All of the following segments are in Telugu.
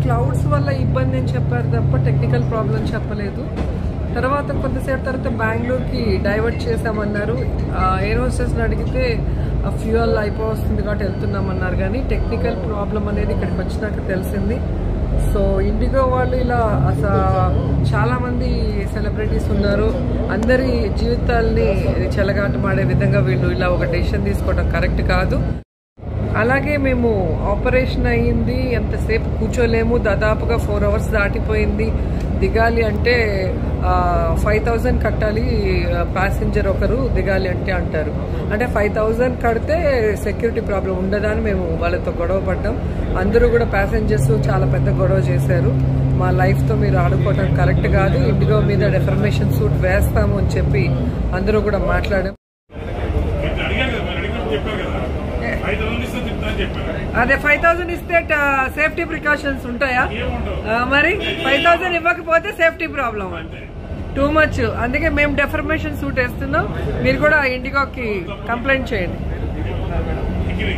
క్లౌడ్స్ వల్ల ఇబ్బంది అని చెప్పారు తప్ప టెక్నికల్ ప్రాబ్లం చెప్పలేదు తర్వాత కొంతసేపు తర్వాత బెంగళూరుకి డైవర్ట్ చేసామన్నారు ఎయిర్ హోస్టెస్ని అడిగితే ఫ్యూయల్ అయిపోతుంది కాబట్టి వెళ్తున్నామన్నారు కానీ టెక్నికల్ ప్రాబ్లం అనేది ఇక్కడికి వచ్చినాక తెలిసింది సో ఇండిగో వాళ్ళు ఇలా అసలు చాలా మంది సెలబ్రిటీస్ ఉన్నారు అందరి జీవితాల్ని చెలగాటమాడే విధంగా వీళ్ళు ఇలా ఒక డెసిషన్ తీసుకోవడం కరెక్ట్ కాదు అలాగే మేము ఆపరేషన్ అయ్యింది ఎంతసేపు కూర్చోలేము దాదాపుగా ఫోర్ అవర్స్ దాటిపోయింది దిగాలి అంటే ఫైవ్ థౌజండ్ కట్టాలి ప్యాసింజర్ ఒకరు దిగాలి అంటే అంటారు అంటే ఫైవ్ థౌజండ్ కడితే సెక్యూరిటీ ప్రాబ్లం ఉండదని మేము వాళ్ళతో గొడవ పడ్డాం అందరూ కూడా ప్యాసింజర్స్ చాలా పెద్ద గొడవ చేశారు మా లైఫ్తో మీరు ఆడుకోవడం కరెక్ట్ కాదు ఇండిగో మీద డెఫర్మేషన్ సూట్ వేస్తాము అని చెప్పి అందరూ కూడా మాట్లాడాం మీరు అడిగారు కదా మీరు అడిగినప్పుడు చెప్పారు కదా ఐదు వందలు ఇస్తే చెప్తా అని చెప్పారు అదే ఫైవ్ థౌసండ్ ఇస్తే సేఫ్టీ ప్రికాషన్స్ ఉంటాయా ఏముండవు ఆ, మరి ఫైవ్ థౌసండ్ ఇవ్వకపోతే సేఫ్టీ ప్రాబ్లం అంతే టూ మచ్ అందుకే మేము డెఫర్మేషన్ సూట్ వేస్తున్నాం మీరు కూడా ఇండిగోకి కంప్లైంట్ చేయండి ఎగిరి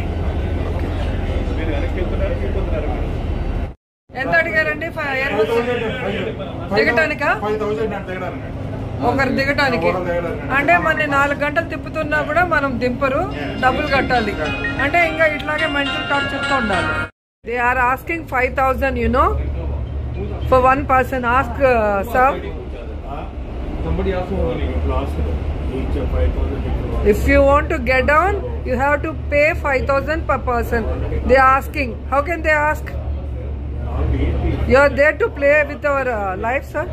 ఎంత అడిగారండి ఫై- ఎయిర్ హోస్టెస్ దిగటానికా? ఫైవ్ థౌసండ్ అంటే దిగడానికి ఒకరు దిగటానికి ఒకరు దిగడానికి. అంటే మన నాలుగు గంటలు తిప్పుతున్నా కూడా మనం దింపరు డబ్బులు కట్టాలి అంటే ఇంకా ఇట్లాగే మెంటల్ టార్చర్ తో ఉండాలి they are asking five thousand you know for one person ask sir Somebody also asked each five thousand. If you want to get down, you have to pay 5000 per person. They are asking. How can they ask? You are there to play with our uh, life, sir.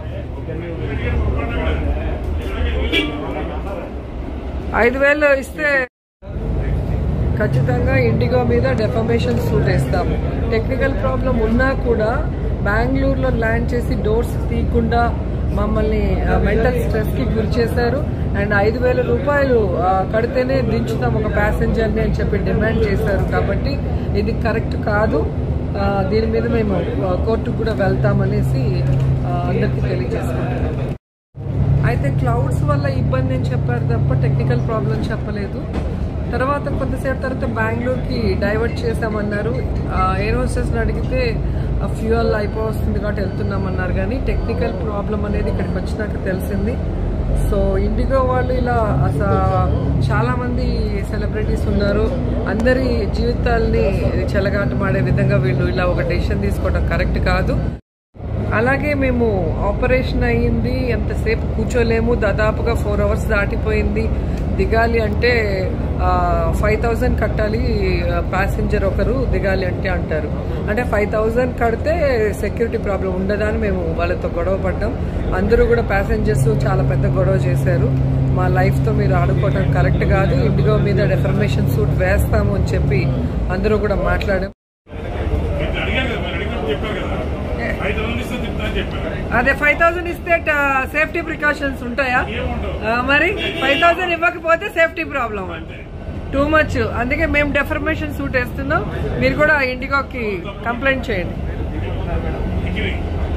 ఐదు వేలు ఇస్తే ఖచ్చితంగా ఇండిగో మీద డెఫమేషన్ సూట్ వేస్తాము టెక్నికల్ ప్రాబ్లం ఉన్నా కూడా బెంగళూరులో ల్యాండ్ చేసి డోర్స్ తీయకుండా మమ్మల్ని మెంటల్ స్ట్రెస్ కి గురి చేశారు అండ్ ఐదు వేల రూపాయలు ఆ, కడితేనే దించుతాం ఒక ప్యాసింజర్ని అని చెప్పి డిమాండ్ చేశారు కాబట్టి ఇది కరెక్ట్ కాదు ఆ, దీని మీద మేము ఆ, కోర్టుకు కూడా వెళ్తామనేసి ఆ, అందరికీ తెలియజేసుకుంటున్నాం అయితే క్లౌడ్స్ వల్ల ఇబ్బంది అని చెప్పారు తప్ప టెక్నికల్ ప్రాబ్లం చెప్పలేదు తర్వాత కొంతసేపు తర్వాత బెంగళూరుకి డైవర్ట్ చేసామన్నారు ఎయిర్ హోస్టెస్ని అడిగితే ఫ్యూయల్ అయిపోతుంది కాబట్టి వెళ్తున్నామన్నారు కానీ టెక్నికల్ ప్రాబ్లం అనేది ఇక్కడికి వచ్చినాక తెలిసింది సో ఇండిగో వాళ్ళు ఇలా అసలు చాలా మంది సెలబ్రిటీస్ ఉన్నారు అందరి జీవితాల్ని చెలగాటమాడే విధంగా వీళ్ళు ఇలా ఒక డెసిషన్ తీసుకోవడం కరెక్ట్ కాదు అలాగే మేము ఆపరేషన్ అయ్యింది ఎంతసేపు కూర్చోలేము దాదాపుగా ఫోర్ అవర్స్ దాటిపోయింది దిగాలి అంటే ఫైవ్ థౌజండ్ కట్టాలి ప్యాసింజర్ ఒకరు దిగాలి అంటే అంటారు అంటే ఫైవ్ థౌజండ్ కడితే సెక్యూరిటీ ప్రాబ్లం ఉండదని మేము వాళ్ళతో గొడవ పడ్డాం అందరూ కూడా ప్యాసింజర్స్ చాలా పెద్ద గొడవ చేశారు మా లైఫ్తో మీరు ఆడుకోవడం కరెక్ట్ కాదు ఇండిగో మీద డెఫర్మేషన్ సూట్ వేస్తాము అని చెప్పి అందరూ కూడా మాట్లాడాం మీరు అడిగారు కదా మీరు అడిగినప్పుడు చెప్పారు కదా ఐదు వందలు ఇస్తే చెప్తా అని చెప్పారు అదే ఫైవ్ థౌసండ్ ఇస్తే సేఫ్టీ ప్రికాషన్స్ ఉంటాయా ఏముండవు ఆ, మరి ఫైవ్ థౌసండ్ ఇవ్వకపోతే సేఫ్టీ ప్రాబ్లం అంతే టూ మచ్ అందుకే మేము డెఫర్మేషన్ సూట్ వేస్తున్నాం మీరు కూడా ఇండిగోకి కంప్లైంట్ చేయండి ఎగిరి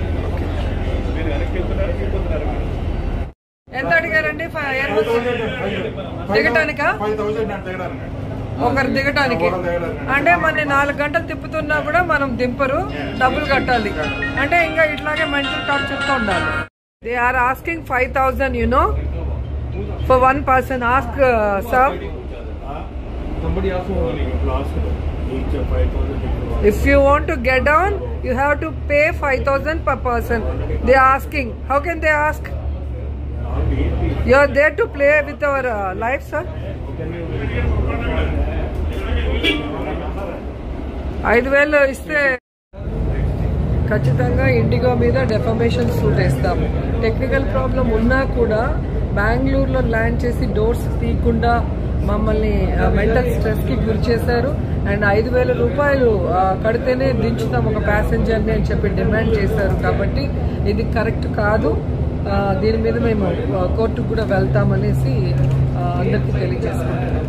ఎంత అడిగారండి ఫై- ఎయిర్ హోస్టెస్ దిగటానికా? ఫైవ్ థౌసండ్ అంటే దిగడానికి ఒకరు దిగటానికి ఒకరు దిగడానికి. అంటే మన నాలుగు గంటలు తిప్పుతున్నా కూడా మనం దింపరు డబ్బులు కట్టాలి అంటే ఇంకా ఇట్లాగే మెంటల్ టార్చర్ తో ఉండాలి they are asking five thousand you know for one person ask sir Somebody also asked each five thousand. If you want to get down, you have to pay 5000 per person. They are asking. How can they ask? You are there to play with our uh, life, sir. ఐదు వేలు ఇస్తే ఖచ్చితంగా ఇండిగో మీద డెఫమేషన్ సూట్ వేస్తాము టెక్నికల్ ప్రాబ్లం ఉన్నా కూడా బెంగళూరులో ల్యాండ్ చేసి డోర్స్ తీయకుండా మమ్మల్ని మెంటల్ స్ట్రెస్ కి గురి చేశారు అండ్ ఐదు వేల రూపాయలు ఆ, కడితేనే దించుతాం ఒక ప్యాసింజర్ని అని చెప్పి డిమాండ్ చేశారు కాబట్టి ఇది కరెక్ట్ కాదు ఆ, దీని మీద మేము ఆ, కోర్టుకు కూడా వెళ్తామనేసి ఆ, అందరికీ తెలియజేసుకుంటున్నాం